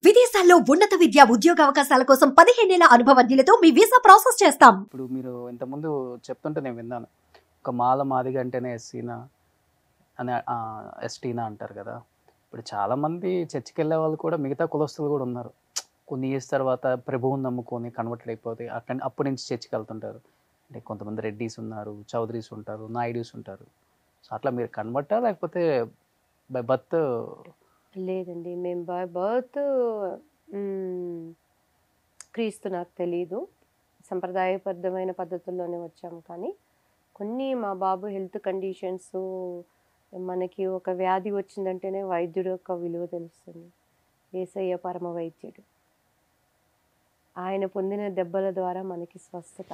విదేశాల్లో ఉన్నత విద్య ఉద్యోగ అవకాశాల కోసం పదిహేనేళ్ల అనుభవజ్ఞులతో మీ వీసా ప్రాసెస్ చేస్తాం ఇప్పుడు మీరు ఇంతకుముందు చెప్తుంటే నేను విన్నాను ఒక మాల మాదిగ అంటేనే ఎస్సీనా అని ఎస్టీనా అంటారు కదా ఇప్పుడు చాలామంది చర్చికి వెళ్ళే వాళ్ళు కూడా మిగతా కులస్తులు కూడా ఉన్నారు కొన్ని ఇయర్స్ తర్వాత ప్రభువుని నమ్ముకొని కన్వర్టెడ్ అయిపోతే అక్కడ అప్పటి నుంచి చర్చికి వెళ్తుంటారు అంటే కొంతమంది రెడ్డీస్ ఉన్నారు చౌదరీస్ ఉంటారు నాయుడూస్ ఉంటారు సో అట్లా మీరు కన్వర్టా లేకపోతే బై బర్త్ లేదండి మేము బై బర్త్ క్రీస్తు నాకు తెలీదు సంప్రదాయబద్ధమైన పద్ధతుల్లోనే వచ్చాము కానీ కొన్ని మా బాబు హెల్త్ కండిషన్స్ మనకి ఒక వ్యాధి వచ్చిందంటేనే వైద్యుడు యొక్క విలువ తెలుస్తుంది ఏసయ్య పరమ వైద్యుడు ఆయన పొందిన దెబ్బల ద్వారా మనకి స్వస్థత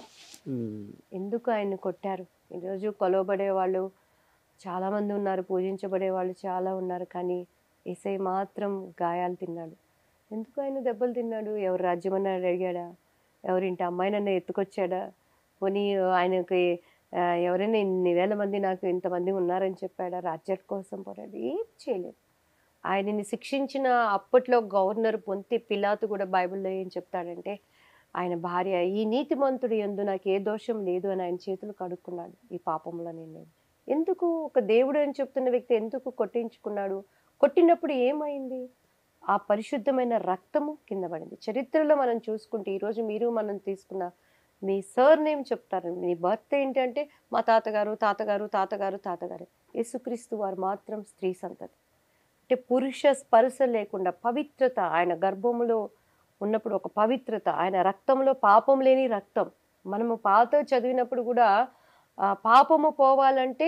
ఎందుకు ఆయన్ని కొట్టారు ఈరోజు కొలవబడే వాళ్ళు చాలామంది ఉన్నారు పూజించబడే వాళ్ళు చాలా ఉన్నారు కానీ ఏసై మాత్రం గాయాలు తిన్నాడు ఎందుకు ఆయన దెబ్బలు తిన్నాడు ఎవరు రాజ్యమన్నా అడిగాడా ఎవరింటి అమ్మాయినన్నా ఎత్తుకొచ్చాడా పోనీ ఆయనకి ఆ, ఎవరైనా ఇన్ని వేల మంది నాకు ఇంతమంది ఉన్నారని చెప్పాడా రాజ్యం కోసం పోరాడు ఏం చేయలేదు ఆయనని శిక్షించిన అప్పట్లో గవర్నర్ పొంతి పిలాతు కూడా బైబిల్లో ఏం చెప్తాడంటే ఆయన భార్య ఈ నీతిమంతుడు ఎందు నాకు ఏ దోషం లేదు అని ఆయన చేతులు కడుక్కున్నాడు ఈ పాపంలో నేను ఎందుకు ఒక దేవుడు అని చెప్తున్న వ్యక్తి ఎందుకు కొట్టించుకున్నాడు కొట్టినప్పుడు ఏమైంది ఆ పరిశుద్ధమైన రక్తము కింద పడింది చరిత్రలో మనం చూసుకుంటే ఈరోజు మీరు మనం తీసుకున్న మీ సర్ నేమ్ చెప్తారు మీ బర్త్ ఏంటంటే మా తాతగారు తాతగారు తాతగారు తాతగారు యేసుక్రీస్తు వారు మాత్రం స్త్రీ సంతతి అంటే పురుష స్పర్శ లేకుండా పవిత్రత ఆయన గర్భములో ఉన్నప్పుడు ఒక పవిత్రత ఆయన రక్తంలో పాపం లేని రక్తం మనము పాత చదివినప్పుడు కూడా ఆ, పాపము పోవాలంటే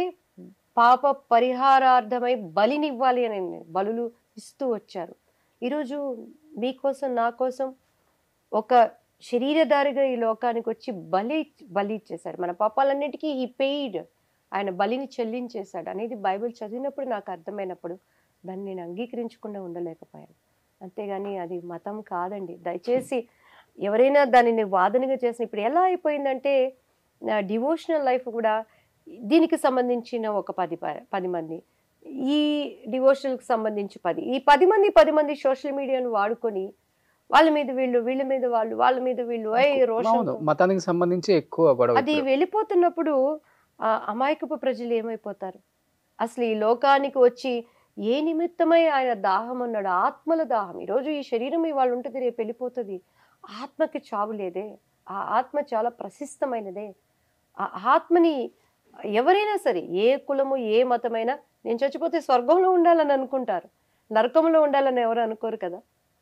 పాప పరిహారార్థమై బలినివ్వాలి అని బలులు ఇస్తూ వచ్చారు ఈరోజు మీకోసం నా కోసం ఒక శరీరధారిగా ఈ లోకానికి వచ్చి బలి బలి ఇచ్చేశాడు మన పాపాలన్నిటికీ ఈ పెయిడ్ ఆయన బలిని చెల్లించేశాడు అనేది బైబిల్ చదివినప్పుడు నాకు అర్థమైనప్పుడు దాన్ని నేను అంగీకరించకుండా ఉండలేకపోయాను అంతేగాని అది మతం కాదండి దయచేసి ఎవరైనా దానిని వాదనగా చేసిన ఇప్పుడు ఎలా అయిపోయిందంటే డివోషనల్ లైఫ్ కూడా దీనికి సంబంధించిన ఒక పది ప- పది మంది ఈ డివోషనల్కి సంబంధించి పది ఈ పది మంది పది మంది సోషల్ మీడియాను వాడుకొని వాళ్ళ మీద వీళ్ళు వీళ్ళ మీద వాళ్ళు వాళ్ళ మీద వీళ్ళు ఐ రోషం అవును మతానికి సంబంధించి ఎక్కువ గొడవ అది ఇప్పుడు. వెళ్ళిపోతున్నప్పుడు ఆ అమాయకపు ప్రజలు ఏమైపోతారు అసలు ఈ లోకానికి వచ్చి ఏ నిమిత్తమై ఆయన దాహం అన్నాడు ఆత్మల దాహం ఈరోజు ఈ శరీరం ఇవాళ ఉంటుంది రేపు వెళ్ళిపోతుంది ఆత్మకి చావు లేదే ఆ ఆత్మ చాలా ప్రశస్తమైనదే ఆ ఆత్మని ఎవరైనా సరే ఏ కులము ఏ మతమైనా నేను చచ్చిపోతే స్వర్గంలో ఉండాలని అనుకుంటారు నరకంలో ఉండాలని ఎవరు అనుకోరు కదా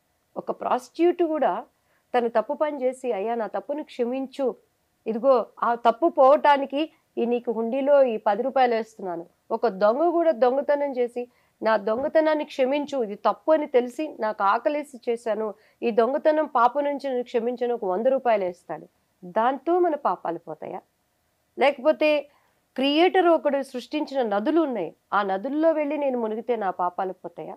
ఒక ప్రాస్టిట్యూట్ కూడా తను తప్పు పని చేసి అయ్యా నా తప్పుని క్షమించు ఇదిగో ఆ తప్పు పోవటానికి ఈ నీకు హుండీలో ఈ పది రూపాయలు వేస్తున్నాను ఒక దొంగ కూడా దొంగతనం చేసి నా దొంగతనాన్ని క్షమించు ఇది తప్పు అని తెలిసి నాకు ఆకలేసి చేశాను ఈ దొంగతనం పాపం నుంచి నేను క్షమించను ఒక వంద రూపాయలు వేస్తాడు దాంతో మన పాపాలు పోతాయా లేకపోతే క్రియేటర్ ఒకడు సృష్టించిన నదులు ఉన్నాయి ఆ నదుల్లో వెళ్ళి నేను మునిగితే నా పాపాలు పోతాయా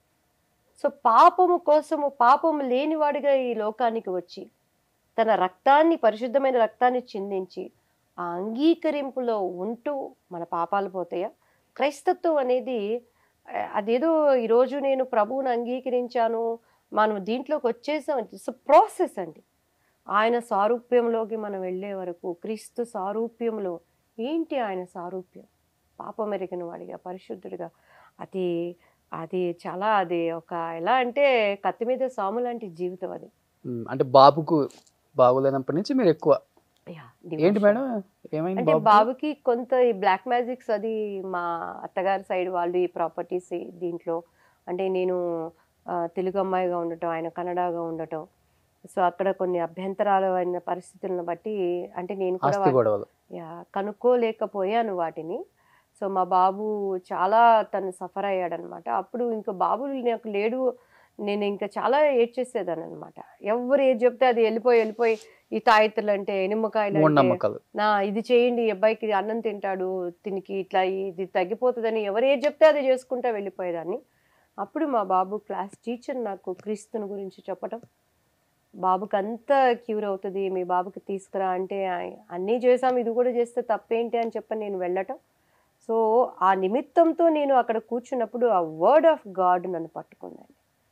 సో పాపము కోసము పాపము లేనివాడిగా ఈ లోకానికి వచ్చి తన రక్తాన్ని పరిశుద్ధమైన రక్తాన్ని చిందించి ఆ అంగీకరింపులో ఉంటూ మన పాపాలు పోతాయా క్రైస్తత్వం అనేది ఆ, అదేదో ఈరోజు నేను ప్రభువుని అంగీకరించాను మనం దీంట్లోకి వచ్చేసాం ఇట్స్ ప్రాసెస్ అండి ఆయన సారూప్యంలోకి మనం వెళ్ళే వరకు క్రీస్తు సారూప్యంలో ఏంటి ఆయన సారూప్యం పాపమెరిగిన వాడిగా పరిశుద్ధుడిగా అది అది చాలా అది ఒక ఎలా అంటే కత్తి మీద సాము లాంటి జీవితం అది ఉమ్, అంటే బాబుకు బాగులేనప్పటి నుంచి మీరు ఎక్కువ Yeah, ఏంటి devotion. మేడం ఏమైంది అంటే బాబుకు? బాబుకి కొంత ఈ బ్లాక్ మ్యాజిక్స్ అది మా అత్తగారి సైడ్ వాళ్ళు ఈ ప్రాపర్టీస్ దీంట్లో అంటే నేను ఆ, తెలుగు అమ్మాయిగా ఉండటం ఆయన కన్నడగా ఉండటం సో అక్కడ కొన్ని అభ్యంతరాలు అయిన పరిస్థితులను బట్టి అంటే నేను కూడా ఆస్తి వా- గొడవలు యా, కనుక్కోలేకపోయాను వాటిని సో మా బాబు చాలా తను సఫర్ అయ్యాడనమాట అప్పుడు ఇంకా బాబు నాకు లేడు నేను ఇంకా చాలా ఏడ్చేసేదాన్ని అనమాట ఎవరు ఏది చెప్తే అది వెళ్ళిపోయి వెళ్ళిపోయి ఈ తాయితులు అంటే నిమ్మకాయలు మూఢ అంటే నమ్మకాలు నా ఇది చేయండి ఈ అబ్బాయికి ఇది అన్నం తింటాడు తినికి ఇట్లా ఇది తగ్గిపోతుందని ఎవరు ఏది చెప్తే అది చేసుకుంటా వెళ్ళిపోయేదాన్ని అప్పుడు మా బాబు క్లాస్ టీచర్ నాకు క్రీస్తుని గురించి చెప్పటం బాబుకి అంతా క్యూర్ అవుతుంది మీ బాబుకి తీసుకురా అంటే ఆయ- అన్నీ చేసాం ఇది కూడా చేస్తే తప్పేంటి అని చెప్పి నేను వెళ్ళటం సో ఆ నిమిత్తంతో నేను అక్కడ కూర్చున్నప్పుడు ఆ వర్డ్ ఆఫ్ గాడ్ నన్ను పట్టుకుందండి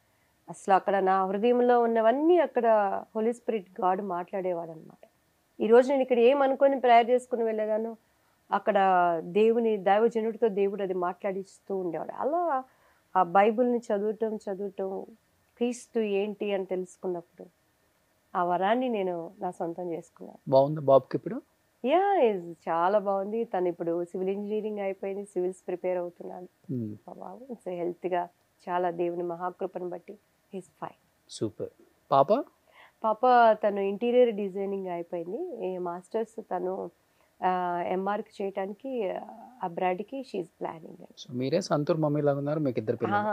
అసలు అక్కడ నా హృదయంలో ఉన్నవన్నీ అక్కడ హోలీ స్పిరిట్ గాడ్ మాట్లాడేవాడు అనమాట ఈరోజు నేను ఇక్కడ ఏమనుకొని ప్రేయర్ చేసుకుని వెళ్ళగాను అక్కడ దేవుని దైవజనుడితో దేవుడు అది మాట్లాడిస్తూ ఉండేవాడు అలా ఆ బైబిల్ని చదవటం చదవటం క్రీస్తు ఏంటి అని తెలుసుకున్నప్పుడు ఆ వరాన్ని నేను నా సొంతం చేసుకున్నాను బాగుందా బాబుకి ఇప్పుడు యా ఇస్ చాలా బాగుంది తను ఇప్పుడు సివిల్ ఇంజనీరింగ్ అయిపోయింది సివిల్స్ ప్రిపేర్ అవుతున్నాడు ఉమ్, మా బాబు ఇట్స్ హెల్త్గా చాలా దేవుని మహాకృపను బట్టి హీస్ ఫైన్ సూపర్ పాప పాప తను ఇంటీరియర్ డిజైనింగ్ అయిపోయింది ఈ మాస్టర్స్ తను ఎంఆర్కి చేయడానికి అబ్రాడ్కి షీఈ్ ప్లానింగ్ సో మీరే సంతూర్ మమ్మీ లాగా ఉన్నారు మీకు ఇద్దరు పిల్లలు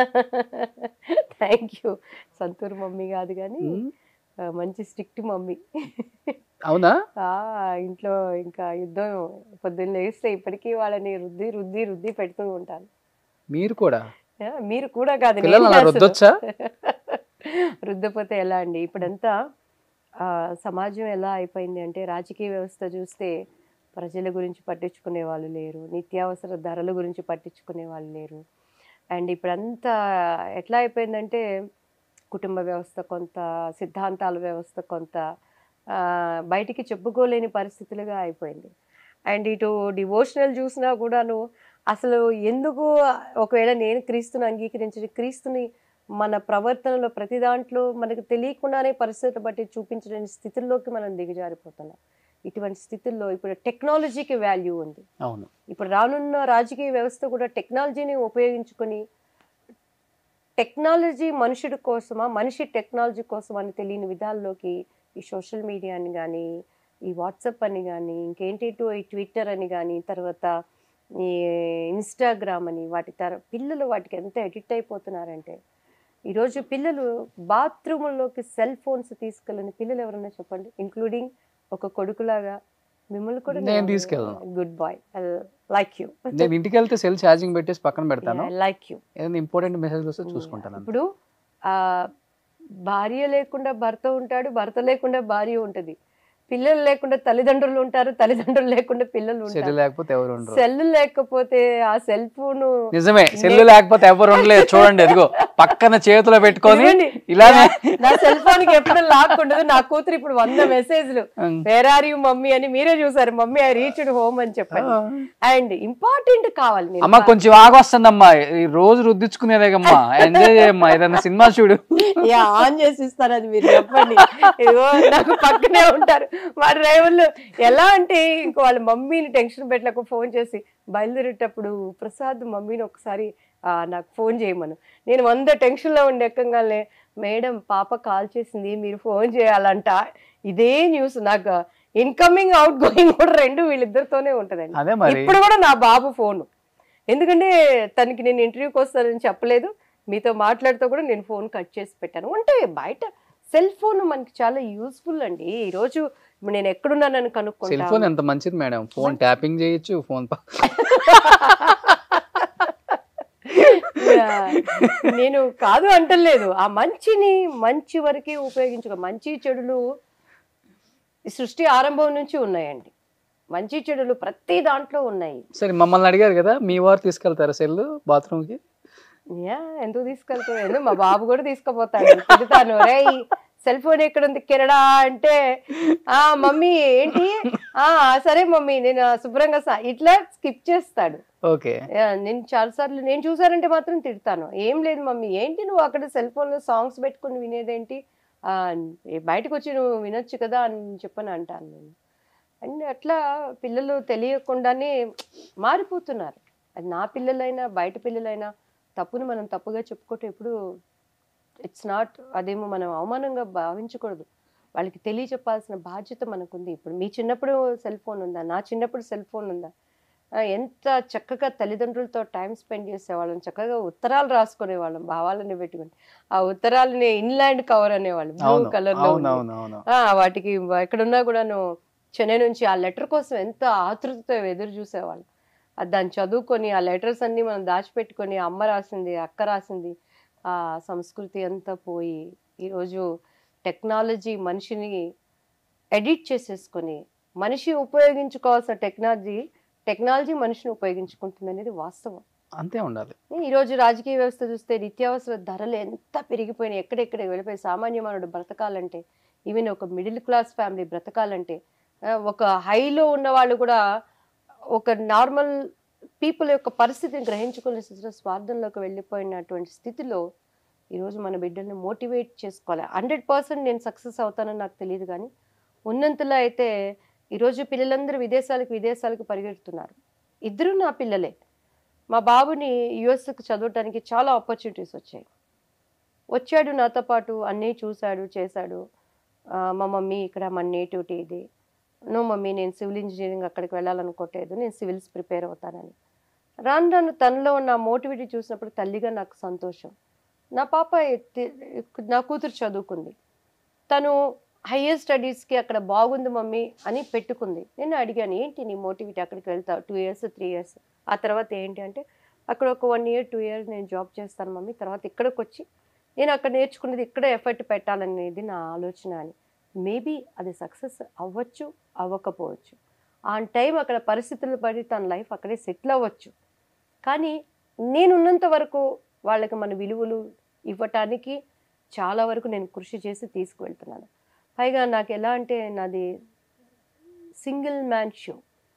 థ్యాంక్ యూ సంతూర్ మమ్మీ కాదు కానీ ఉమ్, ఆ, మంచి స్ట్రిక్ట్ మమ్మీ అవునా ఆ, ఇంట్లో ఇంకా యుద్ధం పొద్దున్న లేస్తే ఇప్పటికీ వాళ్ళని రుద్ది రుద్ది రుద్ది పెడుతూ ఉంటాను మీరు కూడా ఆ, మీరు కూడా కాదు నేను పిల్లలు అలా అసలు. రుద్దొచ్చా రుద్దపోతే ఎలా అండి ఇప్పుడంతా ఆ, సమాజం ఎలా అయిపోయింది అంటే రాజకీయ వ్యవస్థ చూస్తే ప్రజల గురించి పట్టించుకునే వాళ్ళు లేరు నిత్యావసర ధరల గురించి పట్టించుకునే వాళ్ళు లేరు అండ్ ఇప్పుడంతా ఎట్లా అయిపోయిందంటే కుటుంబ వ్యవస్థ కొంత సిద్ధాంతాల వ్యవస్థ కొంత ఆ, బయటికి చెప్పుకోలేని పరిస్థితులుగా అయిపోయింది అండ్ ఇటు డివోషనల్ చూసినా కూడాను అసలు ఎందుకు ఒకవేళ నేను క్రీస్తుని అంగీకరించిన క్రీస్తుని మన ప్రవర్తనలో ప్రతి దాంట్లో మనకు తెలియకుండానే పరిస్థితి బట్టి చూపించలేని స్థితుల్లోకి మనం దిగజారిపోతున్నాం ఇటువంటి స్థితుల్లో ఇప్పుడు టెక్నాలజీకి వాల్యూ ఉంది అవును ఇప్పుడు రానున్న రాజకీయ వ్యవస్థ కూడా టెక్నాలజీని ఉపయోగించుకొని టెక్నాలజీ మనుషుడి కోసమా మనిషి టెక్నాలజీ కోసం అని తెలియని విధాల్లోకి ఈ సోషల్ మీడియా అని కానీ ఈ వాట్సాప్ అని కానీ ఇంకేంటేటో ఈ ట్విట్టర్ అని కానీ తర్వాత ఈ ఇన్స్టాగ్రామ్ అని వాటి తర పిల్లలు వాటికి ఎంత ఎడిక్ట్ అయిపోతున్నారంటే ఈరోజు పిల్లలు బాత్రూముల్లోకి సెల్ ఫోన్స్ తీసుకెళ్ళని పిల్లలు ఎవరన్నా చెప్పండి ఇంక్లూడింగ్ ఒక కొడుకులాగా మిమ్మల్ని కూడా నేను తీసుకెళ్ళను. గుడ్ బాయ్ లైక్ యూ నేను ఇంటికి వెళ్తే సెల్ ఛార్జింగ్ పెట్టేసి పక్కన పెడతాను లైక్ యూ ఏదైనా ఇంపార్టెంట్ మెసేజ్ వస్తే చూసుకుంటాను అంతే. ఇప్పుడు ఆ భార్య లేకుండా భర్త ఉంటాడు భర్త లేకుండా భార్య ఉంటది పిల్లలు లేకుండా తల్లిదండ్రులు ఉంటారు తల్లిదండ్రులు లేకుండా పిల్లలు సెల్ ఉంటారు లేకపోతే ఎవరు ఉండరు సెల్ లేకపోతే ఆ సెల్ ఫోన్ నిజమే సెల్ లేకపోతే ఎవరు ఉండలేదు చూడండి ఎదిగో పక్కన చేతిలో పెట్టుకొని ఇలానే నా సెల్ ఫోన్ కి ఎప్పుడు లాక్ ఉండదు నా కూతురు ఇప్పుడు వంద మెసేజ్లు ఉమ్. వేర్ ఆర్ యూ మమ్మీ అని మీరే చూసారు మమ్మీ ఐ రీచ్డ్ హోమ్ అని చెప్పండి అండ్ ఇంపార్టెంట్ కావాలి నేను అమ్మ కొంచెం ఆగొస్తుందమ్మా ఈ రోజు రుద్దించుకునేదేగమ్మా ఎంజాయ్ చేయమ్మా ఏదైనా సినిమా చూడు యా ఆన్ చేసి ఇస్తారు అది మీరు చెప్పండి ఇదిగో నాకు పక్కనే ఉంటారు మా డ్రైవర్లు ఎలా అంటే ఇంక వాళ్ళ మమ్మీని టెన్షన్ పెట్టలేక ఫోన్ చేసి బయలుదేరేటప్పుడు ప్రసాద్ మమ్మీని ఒకసారి ఆ, నాకు ఫోన్ చేయమను నేను వంద టెన్షన్లో ఉండి ఎక్కగానే మేడం పాప కాల్ చేసింది మీరు ఫోన్ చేయాలంట ఇదే న్యూస్ నాకు ఇన్కమింగ్ అవుట్ గోయింగ్ కూడా రెండు వీళ్ళిద్దరితోనే ఉంటదండి అదే మరి ఇప్పుడు కూడా నా బాబు ఫోను ఎందుకంటే తనకి నేను ఇంటర్వ్యూకి వస్తానని చెప్పలేదు మీతో మాట్లాడుతూ కూడా నేను ఫోన్ కట్ చేసి పెట్టాను అంటే బయట సెల్ ఫోన్ మనకి చాలా యూస్ఫుల్ అండి ఈరోజు ఇప్పుడు నేను ఎక్కడున్నానని సెల్ ఫోన్ కనుక్కుంటా ఎంత మంచిది మేడం ఫోన్ ట్యాపింగ్ చేయొచ్చు ఫోన్ Yeah. నేను కాదు అంటలేదు ఆ మంచిని మంచి వరకే ఉపయోగించుకో మంచి చెడులు ఈ సృష్టి ఆరంభం నుంచి ఉన్నాయండి మంచి చెడులు ప్రతి దాంట్లో ఉన్నాయి సరే మమ్మల్ని అడిగారు కదా మీ వారు తీసుకెళ్తారా సెల్ బాత్రూమ్ కి యా ఎందుకు తీసుకెళ్తావు ఎందుకు మా బాబు కూడా తీసుకుపోతాడు తిడతాను రే సెల్ ఫోన్ ఎక్కడ ఉంది కిరడా అంటే ఆ మమ్మీ ఏంటి ఆ సరే మమ్మీ నేను శుభ్రంగా సా-" ఇట్లా స్కిప్ చేస్తాడు ఓకే యా, నేను చాలా సార్లు నేను చూసానంటే మాత్రం తిడతాను ఏం లేదు మమ్మీ ఏంటి నువ్వు అక్కడ సెల్ ఫోన్ లో సాంగ్స్ పెట్టుకుని వినేదేంటి ఆ, ఏ బయటకు వచ్చి నువ్వు వినొచ్చు కదా అని చెప్పని అంటాను నేను అండ్ అట్లా పిల్లలు తెలియకుండానే మారిపోతున్నారు అది నా పిల్లలైనా బయట పిల్లలైనా తప్పును మనం తప్పుగా చెప్పుకోవటం ఎప్పుడు ఇట్స్ నాట్ అదేమో మనం అవమానంగా భావించకూడదు వాళ్ళకి తెలియచెప్పాల్సిన బాధ్యత మనకుంది ఇప్పుడు మీ చిన్నప్పుడు సెల్ ఫోన్ ఉందా నా చిన్నప్పుడు సెల్ ఫోన్ ఉందా ఆ, ఎంత చక్కగా తల్లిదండ్రులతో టైం స్పెండ్ చేసేవాళ్ళం చక్కగా ఉత్తరాలు రాసుకునేవాళ్ళం భావాలని పెట్టుకుని ఆ ఉత్తరాలని ఇన్లాండ్ కవర్ అనేవాళ్ళు బ్లూ అవును కలర్ లో అవును ఉంది. అవును అవును ఆ, వాటికి ఎక్కడున్నా కూడాను చెన్నై నుంచి ఆ లెటర్ కోసం ఎంత ఆతృతతో ఎదురు చూసేవాళ్ళు అది దాన్ని చదువుకొని ఆ లెటర్స్ అన్ని మనం దాచిపెట్టుకొని అమ్మ రాసింది అక్క రాసింది ఆ సంస్కృతి అంతా పోయి ఈరోజు టెక్నాలజీ మనిషిని ఎడిట్ చేసేసుకొని మనిషి ఉపయోగించుకోవాల్సిన టెక్నాలజీ టెక్నాలజీ మనిషిని ఉపయోగించుకుంటుంది అనేది వాస్తవం అంతే ఉండాలి ఈ రోజు రాజకీయ వ్యవస్థ చూస్తే నిత్యావసర ధరలు ఎంత పెరిగిపోయినాయి ఎక్కడెక్కడ వెళ్ళిపోయి సామాన్య మానవుడు బ్రతకాలంటే ఈవెన్ ఒక మిడిల్ క్లాస్ ఫ్యామిలీ బ్రతకాలంటే ఆ, ఒక హైలో ఉన్న వాళ్ళు కూడా ఒక నార్మల్ పీపుల్ యొక్క పరిస్థితిని గ్రహించుకునే స్థితిలో స్వార్థంలోకి వెళ్ళిపోయినటువంటి స్థితిలో ఈరోజు మన బిడ్డల్ని మోటివేట్ చేసుకోవాలి హండ్రెడ్ పర్సెంట్ నేను సక్సెస్ అవుతానని నాకు తెలియదు కానీ ఉన్నంతలో అయితే ఈరోజు పిల్లలందరూ విదేశాలకు విదేశాలకు పరిగెడుతున్నారు ఇద్దరు నా పిల్లలే మా బాబుని యుఎస్కి చదవటానికి చాలా ఆపర్చునిటీస్ వచ్చాయి వచ్చాడు నాతో పాటు అన్నీ చూశాడు చేశాడు ఆ, మా మమ్మీ ఇక్కడ మన నేటివిటీ ఇది నో మమ్మీ నేను సివిల్ ఇంజనీరింగ్ అక్కడికి వెళ్ళాలనుకోవట్లేదు నేను సివిల్స్ ప్రిపేర్ అవుతానని రాను రాను తనలో ఉన్న మోటివిటీ చూసినప్పుడు తల్లిగా నాకు సంతోషం నా పాప ఎత్తి- నా కూతురు చదువుకుంది తను హయ్యర్ స్టడీస్కి అక్కడ బాగుంది మమ్మీ అని పెట్టుకుంది నేను అడిగాను ఏంటి నీ మోటివిటీ అక్కడికి వెళ్తావు టూ ఇయర్స్ త్రీ ఇయర్స్ ఆ తర్వాత ఏంటి అంటే అక్కడ ఒక వన్ ఇయర్ టూ ఇయర్స్ నేను జాబ్ చేస్తాను మమ్మీ తర్వాత ఇక్కడికి వచ్చి నేను అక్కడ నేర్చుకున్నది ఇక్కడ ఎఫర్ట్ పెట్టాలనేది నా ఆలోచన అని మేబీ అది సక్సెస్ అవ్వచ్చు అవ్వకపోవచ్చు ఆ టైం అక్కడ పరిస్థితులు బట్టి తన లైఫ్ అక్కడే సెటిల్ అవ్వచ్చు కానీ నేనున్నంత వరకు వాళ్ళకి మన విలువలు ఇవ్వటానికి చాలా వరకు నేను కృషి చేసి తీసుకువెళ్తున్నాను పైగా నాకు ఎలా అంటే నాది సింగిల్ మ్యాన్ షో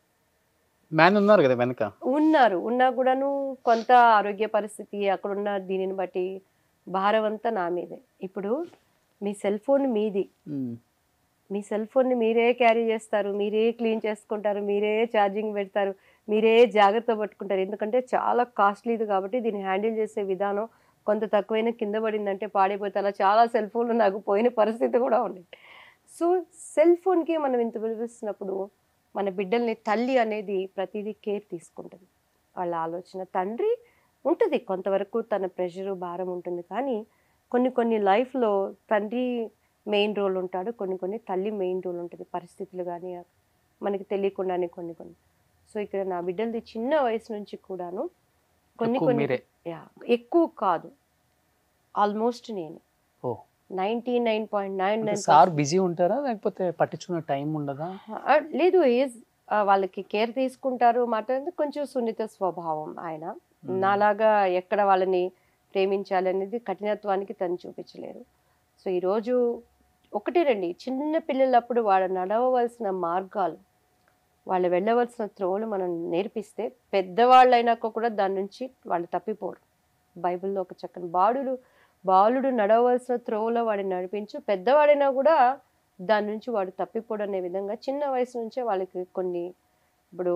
మ్యాన్ ఉన్నారు కదా వెనక ఉన్నారు ఉన్నా కూడాను కొంత ఆరోగ్య పరిస్థితి అక్కడున్న దీనిని బట్టి భారం అంతా నా మీదే ఇప్పుడు మీ సెల్ ఫోన్ మీది ఉమ్. మీ సెల్ ఫోన్ని మీరే క్యారీ చేస్తారు మీరే క్లీన్ చేసుకుంటారు మీరే ఛార్జింగ్ పెడతారు మీరే జాగ్రత్త పట్టుకుంటారు ఎందుకంటే చాలా కాస్ట్లీది కాబట్టి దీన్ని హ్యాండిల్ చేసే విధానం కొంత తక్కువైనా కింద పడిందంటే పాడైపోతే అలా చాలా సెల్ ఫోన్లు నాకు పోయిన పరిస్థితి కూడా ఉంది సో సెల్ ఫోన్కి మనం ఇంత విలువిస్తున్నప్పుడు మన బిడ్డల్ని తల్లి అనేది ప్రతిదీ కేర్ తీసుకుంటుంది వాళ్ళ ఆలోచన తండ్రి ఉంటుంది కొంతవరకు తన ప్రెషరు భారం ఉంటుంది కానీ కొన్ని కొన్ని లైఫ్లో తండ్రి మెయిన్ రోల్ ఉంటాడు కొన్ని కొన్ని తల్లి మెయిన్ రోల్ ఉంటుంది పరిస్థితులు కానీ మనకి తెలియకుండానే కొన్ని కొన్ని సో ఇక్కడ నా బిడ్డలది చిన్న వయసు నుంచి కూడాను కొన్ని ఎక్కువ కొన్ని మీరే యా ఎక్కువ కాదు ఆల్మోస్ట్ నేను ఓ నైంటీ నైన్ పాయింట్ నైన్ అంటే నైన్ సార్ బిజీ ఉంటారా లేకపోతే పట్టించుకునే టైం ఉండదా ఆ, లేదు ఏజ్ వాళ్ళకి కేర్ తీసుకుంటారు మాట్లాడితే కొంచెం సున్నిత స్వభావం ఆయన Hmm. నాలాగా ఎక్కడ వాళ్ళని ప్రేమించాలి అనేది కఠినత్వానికి తను చూపించలేరు సో ఈరోజు ఒకటే రండి చిన్న పిల్లలప్పుడు వాళ్ళు నడవవలసిన మార్గాలు వాళ్ళు వెళ్ళవలసిన త్రోవలు మనం నేర్పిస్తే పెద్దవాళ్ళైనాక కూడా దాని నుంచి వాళ్ళు తప్పిపోరు బైబిల్లో ఒక చక్కని బాలుడు బాలుడు నడవలసిన త్రోవలో వాడిని నడిపించు పెద్దవాడైనా కూడా దాని నుంచి వాడు తప్పిపోడు అనే విధంగా చిన్న వయసు నుంచే వాళ్ళకి కొన్ని ఇప్పుడు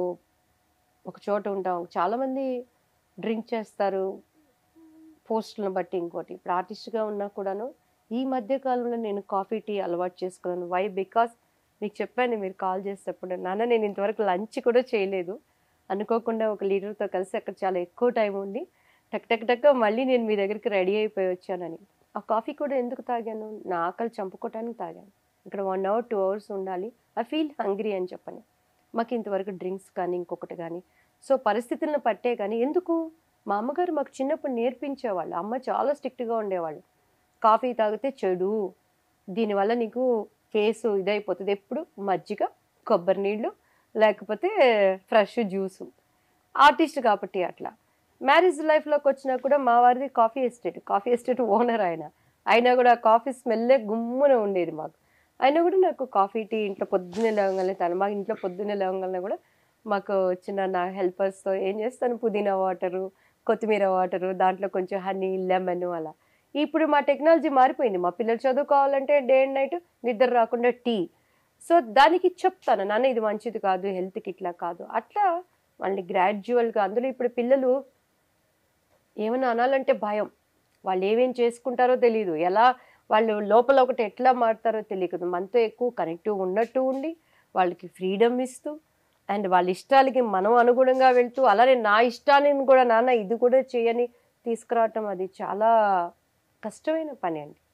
ఒక చోట ఉంటాం చాలామంది డ్రింక్ చేస్తారు పోస్టులను బట్టి ఇంకోటి ఇప్పుడు ఆర్టిస్ట్గా ఉన్నా కూడాను ఈ మధ్య కాలంలో నేను కాఫీ టీ అలవాటు చేసుకున్నాను వై బికాస్ మీకు చెప్పాను మీరు కాల్ చేసేటప్పుడు నాన్న నేను ఇంతవరకు లంచ్ కూడా చేయలేదు అనుకోకుండా ఒక లీడర్తో కలిసి అక్కడ చాలా ఎక్కువ టైం ఉండి టక్ టక్ టక్ మళ్ళీ నేను మీ దగ్గరికి రెడీ అయిపోయి వచ్చానని ఆ కాఫీ కూడా ఎందుకు తాగాను నా ఆకలి చంపుకోవటానికి తాగాను ఇక్కడ వన్ అవర్ టూ అవర్స్ ఉండాలి ఐ ఫీల్ హంగ్రీ అని చెప్పని మాకు ఇంతవరకు డ్రింక్స్ కానీ ఇంకొకటి కానీ సో పరిస్థితులను పట్టే కానీ ఎందుకు మా అమ్మగారు మాకు చిన్నప్పుడు నేర్పించేవాళ్ళు అమ్మ చాలా స్ట్రిక్ట్గా ఉండేవాళ్ళు కాఫీ తాగితే చెడు దీనివల్ల నీకు ఫేస్ ఇదైపోతుంది ఎప్పుడు మజ్జిగ కొబ్బరి నీళ్ళు లేకపోతే ఫ్రెష్ జ్యూసు ఆర్టిస్ట్ కాబట్టి అట్లా మ్యారేజ్ లైఫ్లోకి వచ్చినా కూడా మా వారిది coffee estate coffee estate owner ఆయన అయినా కూడా ఆ కాఫీ స్మెల్లే గుమ్మున ఉండేది మాకు అయినా కూడా నాకు కాఫీ టీ ఇంట్లో పొద్దున్నే లేవగానే తను మా ఇంట్లో పొద్దున్నే లేవగానే కూడా మాకు వచ్చిన నా హెల్పర్స్తో ఏం చేస్తాను పుదీనా వాటరు కొత్తిమీర వాటరు దాంట్లో కొంచెం హనీ లెమన్ అలా ఇప్పుడు మా టెక్నాలజీ మారిపోయింది మా పిల్లలు చదువుకోవాలంటే డే అండ్ నైట్ నిద్ర రాకుండా టీ సో దానికి చెప్తాను నాన్న ఇది మంచిది కాదు హెల్త్కి ఇట్లా కాదు అట్లా వాళ్ళని గ్రాడ్యువల్గా అందులో ఇప్పుడు పిల్లలు ఏమైనా అనాలంటే భయం వాళ్ళు ఏమేం చేసుకుంటారో తెలియదు ఎలా వాళ్ళు లోపల ఒకటి ఎట్లా మారుతారో తెలియదు మనతో ఎక్కువ కనెక్టివ్ ఉన్నట్టు ఉండి వాళ్ళకి ఫ్రీడమ్ ఇస్తూ అండ్ వాళ్ళ ఇష్టాలకి మనం అనుగుణంగా వెళ్తూ అలానే నా ఇష్టాన్ని కూడా నాన్న ఇది కూడా చేయని తీసుకురావటం అది చాలా కష్టమైన పని అండి